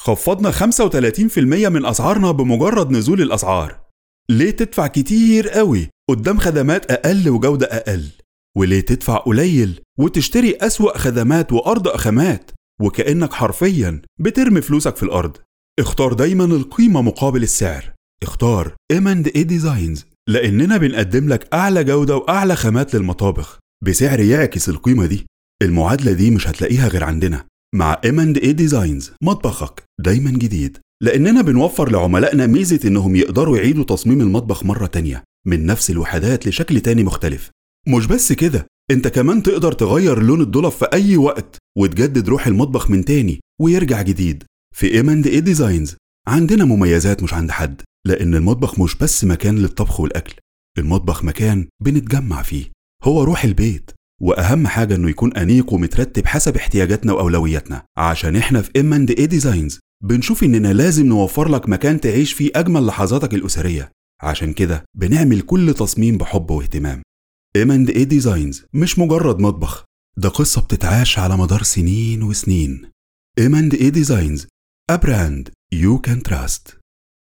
خفضنا 35% من أسعارنا بمجرد نزول الأسعار ليه تدفع كتير قوي قدام خدمات أقل وجودة أقل وليه تدفع قليل وتشتري أسوأ خدمات وأرض خامات وكأنك حرفيا بترمي فلوسك في الأرض اختار دايما القيمة مقابل السعر اختار M&A ديزاينز لأننا بنقدم لك أعلى جودة وأعلى خامات للمطابخ بسعر يعكس القيمة دي المعادلة دي مش هتلاقيها غير عندنا مع M&A ديزاينز مطبخك دايما جديد لأننا بنوفر لعملائنا ميزة إنهم يقدروا يعيدوا تصميم المطبخ مرة تانية من نفس الوحدات لشكل تاني مختلف مش بس كده انت كمان تقدر تغير لون الضلف في أي وقت وتجدد روح المطبخ من تاني ويرجع جديد في M&A ديزاينز عندنا مميزات مش عند حد لأن المطبخ مش بس مكان للطبخ والأكل المطبخ مكان بنتجمع فيه هو روح البيت واهم حاجه انه يكون انيق ومترتب حسب احتياجاتنا واولوياتنا عشان احنا في ام اند اي ديزاينز بنشوف اننا لازم نوفر لك مكان تعيش فيه اجمل لحظاتك الاسريه عشان كده بنعمل كل تصميم بحب واهتمام ام اند اي ديزاينز مش مجرد مطبخ ده قصه بتتعاش على مدار سنين وسنين ام اند اي ديزاينز ا براند يو كان تراست